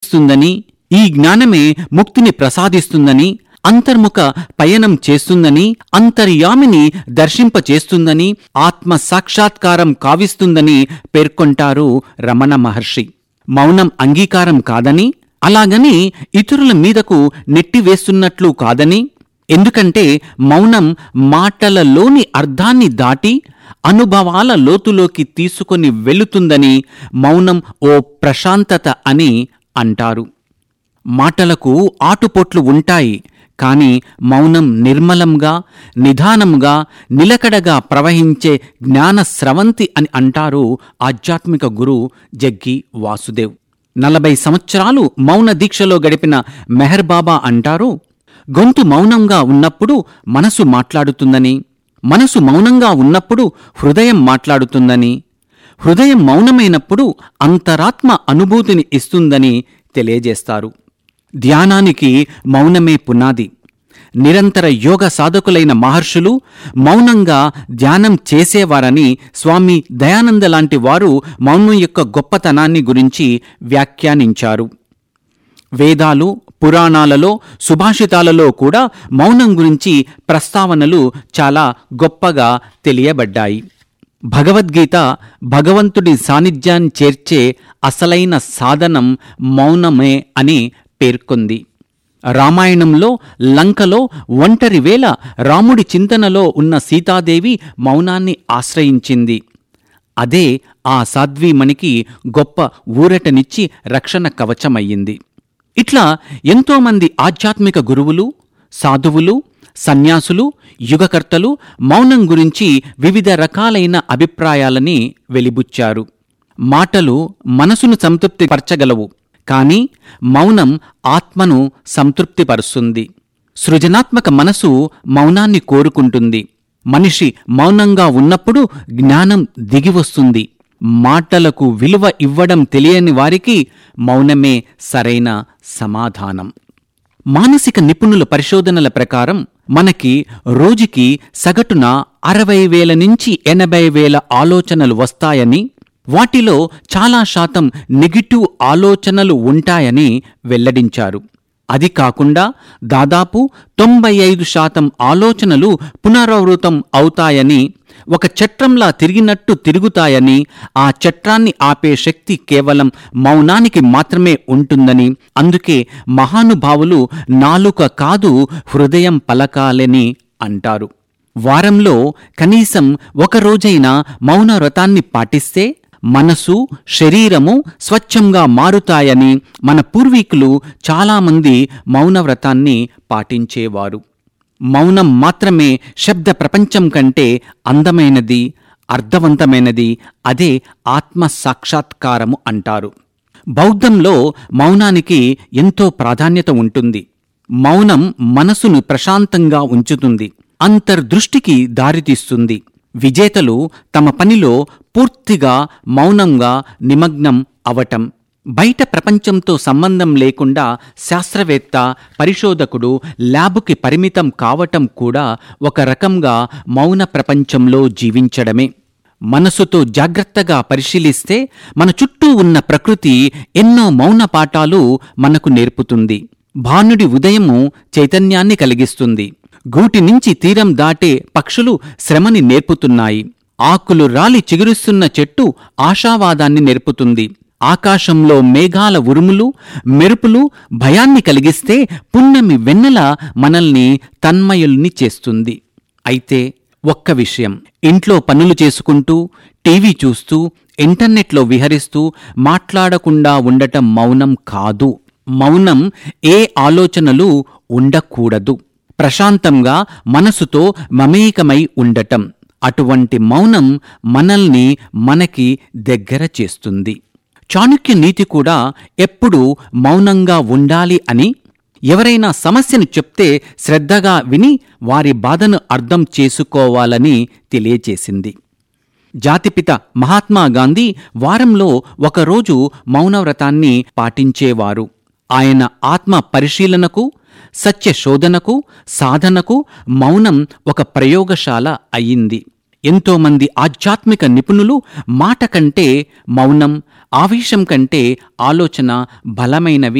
కలిగిస్తుందని ఈ జ్ఞానమే ముక్తిని ప్రసాదిస్తుందని అంతర్ముఖ పయనం చేస్తుందని అంతర్యామిని దర్శింపచేస్తుందని ఆత్మ సాక్షాత్కారం కావిస్తుందని పేర్కొంటారు రమణ మహర్షి మౌనం అంగీకారం కాదని అలాగని ఇతరుల మీదకు నెట్టివేస్తున్నట్లు కాదని ఎందుకంటే మౌనం మాటలలోని అర్థాన్ని దాటి అనుభవాల లోతులోకి తీసుకొని వెళుతుందని మౌనం ఓ ప్రశాంతత అని అంటారు మాటలకు ఆటుపోట్లు ఉంటాయి కాని మౌనం నిర్మలంగా నిదానంగా నిలకడగా ప్రవహించే జ్ఞాన స్రవంతి అని అంటారు ఆధ్యాత్మిక గురు జగ్గి వాసుదేవ్ నలభై సంవత్సరాలు మౌన దీక్షలో గడిపిన మెహర్ బాబా అంటారు గొంతు మౌనంగా ఉన్నప్పుడు మనసు మాట్లాడుతుందని మనసు మౌనంగా ఉన్నప్పుడు హృదయం మాట్లాడుతుందని హృదయం మౌనమైనప్పుడు అంతరాత్మ అనుభూతిని ఇస్తుందని తెలియజేస్తారు ధ్యానానికి మౌనమే పునాది నిరంతర యోగ సాధకులైన మహర్షులు మౌనంగా ధ్యానం చేసేవారని స్వామి దయానంద లాంటి వారు మౌనం యొక్క గొప్పతనాన్ని గురించి వ్యాఖ్యానించారు వేదాలు పురాణాలలో సుభాషితాలలో కూడా మౌనం గురించి ప్రస్తావనలు చాలా గొప్పగా తెలియబడ్డాయి భగవద్గీత భగవంతుడి సాన్నిధ్యాన్ని చేర్చే అసలైన సాధనం మౌనమే అని పేర్కొంది రామాయణంలో లంకలో ఒంటరి వేళ రాముడి చింతనలో ఉన్న సీతాదేవి మౌనాన్ని ఆశ్రయించింది అదే ఆ సాధ్వీమణికి గొప్ప ఊరటనిచ్చి రక్షణ కవచమయ్యింది ఇట్లా ఎంతోమంది ఆధ్యాత్మిక గురువులు సాధువులు సన్యాసులు యుగకర్తలు మౌనం గురించి వివిధ రకాలైన అభిప్రాయాలని వెలిబుచ్చారు మాటలు మనసును సంతృప్తిపరచగలవు కానీ మౌనం ఆత్మను సంతృప్తిపరుస్తుంది సృజనాత్మక మనసు మౌనాన్ని కోరుకుంటుంది మనిషి మౌనంగా ఉన్నప్పుడు జ్ఞానం దిగివస్తుంది మాటలకు విలువ ఇవ్వడం తెలియని వారికి మౌనమే సరైన సమాధానం మానసిక నిపుణుల పరిశోధనల ప్రకారం మనకి రోజుకి సగటున అరవై వేల నుంచి ఎనభై వేల ఆలోచనలు వస్తాయని వాటిలో చాలా శాతం నెగిటివ్ ఆలోచనలు ఉంటాయని వెల్లడించారు అది కాకుండా దాదాపు తొంభై ఐదు శాతం ఆలోచనలు పునరావృతం అవుతాయని ఒక చట్రంలా తిరిగినట్టు తిరుగుతాయని ఆ చట్రాన్ని ఆపే శక్తి కేవలం మౌనానికి మాత్రమే ఉంటుందని అందుకే మహానుభావులు నాలుక కాదు హృదయం పలకాలని అంటారు వారంలో కనీసం ఒక రోజైనా మౌన వ్రతాన్ని పాటిస్తే మనసు శరీరము స్వచ్ఛంగా మారుతాయని మన పూర్వీకులు చాలామంది మౌనవ్రతాన్ని పాటించేవారు మౌనం మాత్రమే శబ్ద ప్రపంచం కంటే అందమైనది అర్థవంతమైనది అదే ఆత్మ సాక్షాత్కారము అంటారు బౌద్ధంలో మౌనానికి ఎంతో ప్రాధాన్యత ఉంటుంది మౌనం మనసును ప్రశాంతంగా ఉంచుతుంది అంతర్దృష్టికి దారితీస్తుంది విజేతలు తమ పనిలో పూర్తిగా మౌనంగా నిమగ్నం అవటం బయట ప్రపంచంతో సంబంధం లేకుండా శాస్త్రవేత్త పరిశోధకుడు ల్యాబుకి పరిమితం కావటం కూడా ఒక రకంగా మౌన ప్రపంచంలో జీవించడమే మనసుతో జాగ్రత్తగా పరిశీలిస్తే మన చుట్టూ ఉన్న ప్రకృతి ఎన్నో మౌన పాఠాలు మనకు నేర్పుతుంది భానుడి ఉదయము చైతన్యాన్ని కలిగిస్తుంది గూటి నుంచి తీరం దాటే పక్షులు శ్రమని నేర్పుతున్నాయి ఆకులు రాలి చిగురుస్తున్న చెట్టు ఆశావాదాన్ని నేర్పుతుంది ఆకాశంలో మేఘాల ఉరుములు మెరుపులు భయాన్ని కలిగిస్తే పున్నమి వెన్నెల మనల్ని తన్మయుల్ని చేస్తుంది అయితే ఒక్క విషయం ఇంట్లో పనులు చేసుకుంటూ టీవీ చూస్తూ ఇంటర్నెట్లో విహరిస్తూ మాట్లాడకుండా ఉండటం మౌనం కాదు మౌనం ఏ ఆలోచనలు ఉండకూడదు ప్రశాంతంగా మనసుతో మమేకమై ఉండటం అటువంటి మౌనం మనల్ని మనకి దగ్గర చేస్తుంది చాణుక్య నీతి కూడా ఎప్పుడూ మౌనంగా ఉండాలి అని ఎవరైనా సమస్యను చెప్తే శ్రద్ధగా విని వారి బాధను అర్థం చేసుకోవాలని తెలియచేసింది జాతిపిత మహాత్మా గాంధీ వారంలో ఒకరోజు మౌనవ్రతాన్ని పాటించేవారు ఆయన ఆత్మ పరిశీలనకు సత్య శోధనకు సాధనకు మౌనం ఒక ప్రయోగశాల అయ్యింది ఎంతోమంది ఆధ్యాత్మిక నిపుణులు మాట కంటే మౌనం ఆవేశం కంటే ఆలోచన బలమైనవి